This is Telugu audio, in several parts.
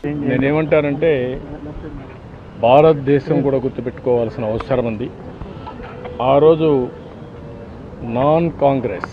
చేంజ్ నేనేమంటానంటే భారతదేశం కూడా గుర్తుపెట్టుకోవాల్సిన అవసరం ఉంది ఆ రోజు నాన్ కాంగ్రెస్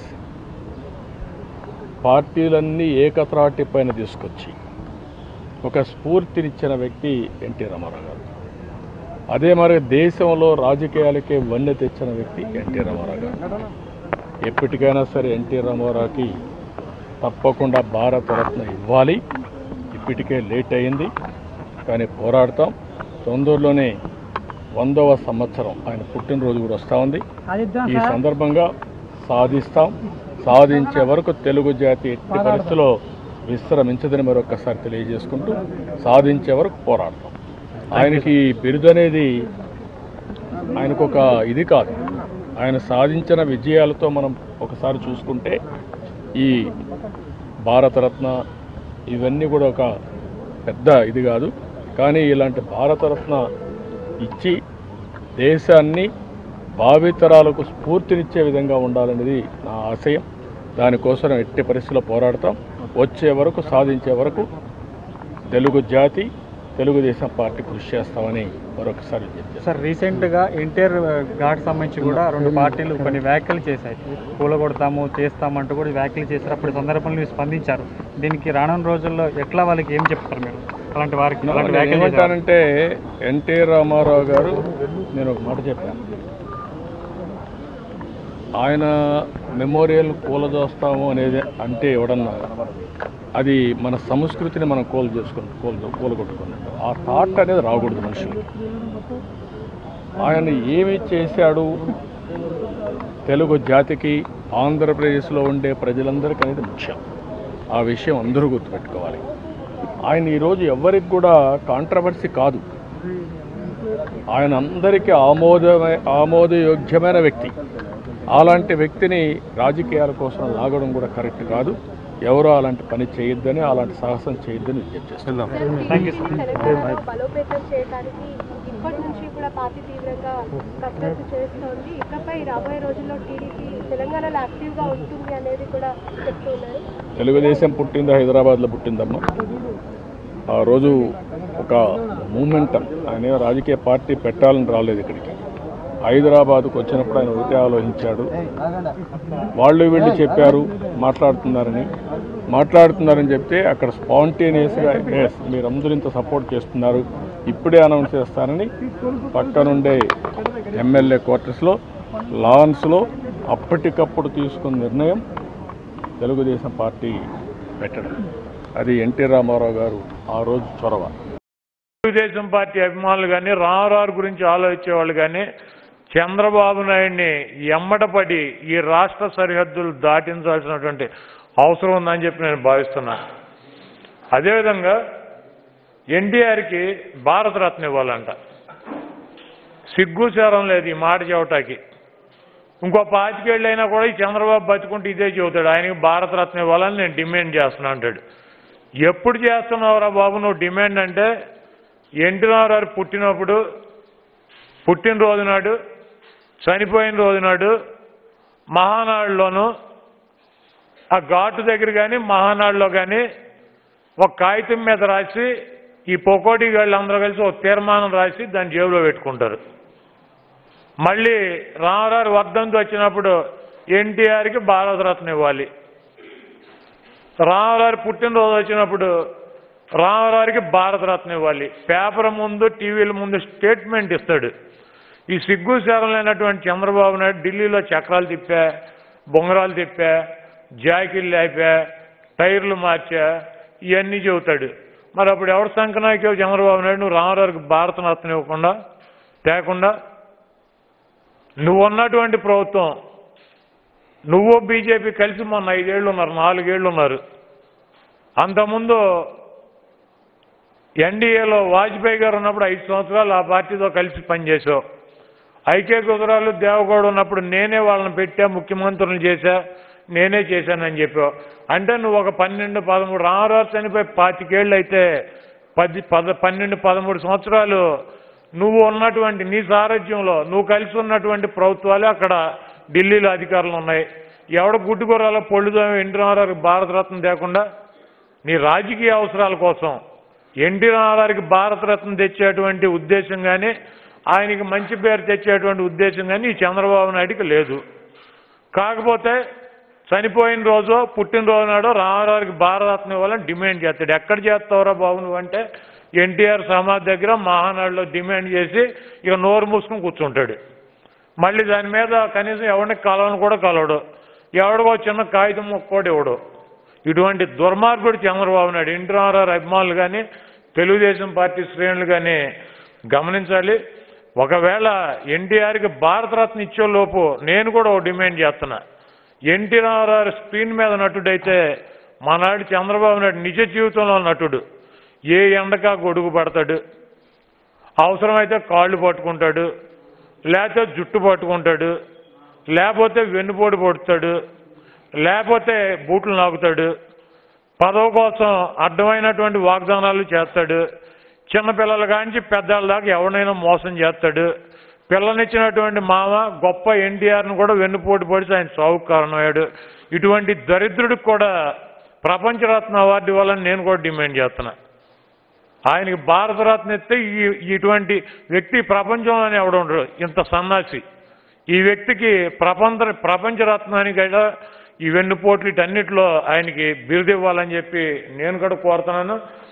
పార్టీలన్నీ ఏకత్రాటి పైన తీసుకొచ్చి ఒక స్ఫూర్తినిచ్చిన వ్యక్తి ఎన్టీ రామారావు గారు అదే మరి దేశంలో రాజకీయాలకే వన్నె తెచ్చిన వ్యక్తి ఎన్టీ రామారావు గారు ఎప్పటికైనా సరే ఎన్టీ రామారావుకి తప్పకుండా భారతరత్న ఇవ్వాలి ఇప్పటికే లేట్ అయింది కానీ పోరాడతాం తొందరలోనే వందవ సంవత్సరం ఆయన పుట్టినరోజు కూడా వస్తూ ఉంది ఈ సందర్భంగా సాధిస్తాం సాధించే వరకు తెలుగు జాతి ఎట్టి పరిస్థితిలో విశ్రమించదని మరొకసారి తెలియజేసుకుంటూ సాధించే వరకు పోరాడతాం ఆయనకి ఈ బిరుదు అనేది ఆయనకు ఒక ఇది కాదు ఆయన సాధించిన విజయాలతో మనం ఒకసారి చూసుకుంటే ఈ భారతరత్న ఇవన్నీ కూడా ఒక పెద్ద ఇది కాదు కానీ ఇలాంటి భారతరత్న ఇచ్చి దేశాన్ని భావితరాలకు స్ఫూర్తినిచ్చే విధంగా ఉండాలనేది నా ఆశయం దానికోసం ఎట్టి పరిస్థితుల్లో పోరాడతాం వచ్చే వరకు సాధించే వరకు తెలుగు జాతి తెలుగుదేశం పార్టీ కృషి చేస్తామని మరొకసారి విజ్ఞప్తి సార్ రీసెంట్గా ఎన్టీఆర్ ఘాట్ సంబంధించి కూడా రెండు పార్టీలు కొన్ని వ్యాఖ్యలు చేశాయి కూలగొడతాము చేస్తామంటూ కూడా వ్యాఖ్యలు చేశారు అప్పుడు సందర్భంలో మీరు స్పందించారు దీనికి రానున్న రోజుల్లో ఎట్లా వాళ్ళకి ఏం చెప్తారు మీరు అలాంటి వారికి అలాంటి నేను వ్యాఖ్యలు చేశారు. ఏమంటానంటే ఎన్టీ రామారావు గారు నేను ఒక మాట చెప్పాను ఆయన మెమోరియల్ కూలదోస్తాము అనేది అంటే ఎవడన్నా అది మన సంస్కృతిని మనం కోలు చేసుకుని కోలు కూలగొట్టుకున్నట్టు ఆ థాట్ అనేది రాకూడదు మనుషులు ఆయన ఏమి చేశాడు తెలుగు జాతికి ఆంధ్రప్రదేశ్లో ఉండే ప్రజలందరికీ అనేది ముఖ్యం ఆ విషయం అందరూ గుర్తుపెట్టుకోవాలి ఆయన ఈరోజు ఎవరికి కూడా కాంట్రవర్సీ కాదు ఆయన అందరికీ ఆమోదమే ఆమోదయోగ్యమైన వ్యక్తి అలాంటి వ్యక్తిని రాజకీయాల కోసం లాగడం కూడా కరెక్ట్ కాదు ఎవరో అలాంటి పని చేయొద్దని అలాంటి సాహసం చేయొద్దని విజ్ఞప్తి చేస్తున్నాం Thank you, sir. తెలంగాణ బలోపేతం చేయడానికి ఇప్పటి నుంచి కూడా పార్టీ తీవ్రంగా కసరత్తు చేస్తోంది ఇకపై రాబోయే రోజుల్లో టీడీపీ తెలంగాణలో యాక్టివ్గా ఉంటుంది అనేది కూడా చెప్తున్నారు తెలుగుదేశం పుట్టింది హైదరాబాద్లో పుట్టిందమ్మా ఆ రోజు ఒక మూమెంటం ఆయన ఏం రాజకీయ పార్టీ పెట్టాలని రాలేదు ఇక్కడికి హైదరాబాద్కు వచ్చినప్పుడు ఆయన ఒకటే ఆలోచించాడు వాళ్ళు వీళ్ళు చెప్పారు మాట్లాడుతున్నారని మాట్లాడుతున్నారని చెప్తే అక్కడ స్పాంటేనియస్గా ఎస్ మీరందరూ ఇంత సపోర్ట్ చేస్తున్నారు ఇప్పుడే అనౌన్స్ చేస్తారని పక్కనుండే ఎమ్మెల్యే క్వార్టర్స్లో లాన్స్లో అప్పటికప్పుడు తీసుకున్న నిర్ణయం తెలుగుదేశం పార్టీ పెట్టడం అది ఎన్టీ రామారావు గారు ఆ రోజు చొరవ తెలుగుదేశం పార్టీ అభిమానులు కానీ రామారావు గురించి ఆలోచించే వాళ్ళు కానీ చంద్రబాబు నాయుడిని ఎమ్మటపడి ఈ రాష్ట్ర సరిహద్దులు దాటించాల్సినటువంటి అవసరం ఉందని చెప్పి నేను భావిస్తున్నా అదేవిధంగా ఎన్టీఆర్కి భారతరత్న ఇవ్వాలంట సిగ్గుచారం లేదు ఈ మాట చెవటానికి ఇంకో పాతికేళ్ళు అయినా కూడా ఈ చంద్రబాబు బతుకుంటే ఇదే చెబుతాడు ఆయనకి భారతరత్న ఇవ్వాలని నేను డిమాండ్ చేస్తున్నా అంటాడు ఎప్పుడు చేస్తున్నావురా బాబు నువ్వు డిమాండ్ అంటే ఎన్టీ రామారావు పుట్టినప్పుడు పుట్టినరోజు నాడు చనిపోయిన రోజు నాడు మహానాడులోను ఆ ఘాటు దగ్గర కానీ మహానాడులో కానీ ఒక కాగితం మీద రాసి ఈ పొకోటి అందరూ కలిసి ఒక తీర్మానం రాసి దాన్ని జేబులో పెట్టుకుంటారు మళ్ళీ రామారావు వర్ధంతి వచ్చినప్పుడు ఎన్టీఆర్కి భారతరత్న ఇవ్వాలి రామారావు పుట్టినరోజు వచ్చినప్పుడు రామారావుకి భారతరత్న ఇవ్వాలి పేపర్ ముందు టీవీల ముందు స్టేట్మెంట్ ఇస్తాడు ఈ సిగ్గు శరం లేనటువంటి చంద్రబాబు నాయుడు ఢిల్లీలో చక్రాలు తిప్పా బొంగరాలు తిప్పా జాకీలు లేపా టైర్లు మార్చా ఇవన్నీ చెబుతాడు మరి అప్పుడు ఎవరు సంకనాయకో చంద్రబాబు నాయుడు నువ్వు రామారావుకి భారతరత్న ఇవ్వకుండా తేకుండా నువ్వు ఉన్నటువంటి ప్రభుత్వం నువ్వు బీజేపీ కలిసి మొన్న ఐదేళ్ళు ఉన్నారు నాలుగేళ్ళు ఉన్నారు అంతకుముందు ఎన్డీఏలో వాజ్పేయి గారు ఉన్నప్పుడు ఐదు సంవత్సరాలు ఆ పార్టీతో కలిసి పనిచేసావు ఐకే గుజరాలు దేవగౌడ ఉన్నప్పుడు నేనే వాళ్ళని పెట్టా ముఖ్యమంత్రులను చేశా నేనే చేశానని చెప్పావు అంటే నువ్వు ఒక పన్నెండు పదమూడు రామరాజు చనిపోయి పాతికేళ్ళు అయితే పది పద పన్నెండు పదమూడు సంవత్సరాలు నువ్వు ఉన్నటువంటి నీ సారథ్యంలో నువ్వు కలిసి ఉన్నటువంటి ప్రభుత్వాలు అక్కడ ఢిల్లీలో అధికారులు ఉన్నాయి ఎవడ గుడ్డుకూరలో పొళ్ళుదో ఎన్టీ రామారావు భారతరత్న లేకుండా నీ రాజకీయ అవసరాల కోసం ఎన్టీ రామారావుకి భారతరత్న తెచ్చేటువంటి ఉద్దేశం కానీ ఆయనకి మంచి పేరు తెచ్చేటువంటి ఉద్దేశం కానీ ఈ చంద్రబాబు నాయుడికి లేదు కాకపోతే చనిపోయిన రోజు పుట్టినరోజు నాడు రామారావుకి భారతరత్న ఇవ్వాలని డిమాండ్ చేస్తాడు ఎక్కడ చేస్తావురా బాబు నువ్వు అంటే ఎన్టీఆర్ సమాధి దగ్గర మహానాడులో డిమాండ్ చేసి ఇక నోరు మూసుకుని కూర్చుంటాడు మళ్ళీ దాని మీద కనీసం ఎవరిని కలవని కూడా కలవడు ఎవడికో చిన్న కాగితం ముక్క కూడా ఇవ్వడు ఇటువంటి దుర్మార్గుడు చంద్రబాబు నాయుడు ఎన్టీ రామారావు అభిమానులు కానీ తెలుగుదేశం పార్టీ శ్రేణులు కానీ గమనించాలి ఒకవేళ ఎన్టీఆర్కి భారతరత్న ఇచ్చే లోపు నేను కూడా ఓ డిమాండ్ చేస్తున్నా ఎన్టీ రామారావు స్క్రీన్ మీద నటుడైతే మనాడు చంద్రబాబు నాయుడు నిజ జీవితంలో నటుడు ఏ ఎండకా గొడుగు పడతాడు అవసరమైతే కాళ్ళు పట్టుకుంటాడు లేకపోతే జుట్టు పట్టుకుంటాడు లేకపోతే వెన్నుపోటు పొడుతాడు లేకపోతే బూట్లు నాకుతాడు పదవి కోసం అడ్డమైనటువంటి వాగ్దానాలు చేస్తాడు చిన్నపిల్లల కాంచి పెద్దవాళ్ళ దాకా ఎవరినైనా మోసం చేస్తాడు పిల్లనిచ్చినటువంటి మామ గొప్ప ఎన్టీఆర్ను కూడా వెన్నుపోటు పొడిచి ఆయన సావుకు కారణమయ్యాడు ఇటువంటి దరిద్రుడికి కూడా ప్రపంచరత్న అవార్డు ఇవ్వాలని నేను కూడా డిమాండ్ చేస్తున్నా ఆయనకి భారతరత్న ఇస్తే ఈ ఇటువంటి వ్యక్తి ప్రపంచంలోనే ఎవడు ఉండడు ఇంత సన్నాసి ఈ వ్యక్తికి ప్రపంచ ప్రపంచరత్నానికి కూడా ఈ వెన్నుపోట్లు వీటన్నిటిలో ఆయనకి బిరుదు ఇవ్వాలని చెప్పి నేను కూడా కోరుతున్నాను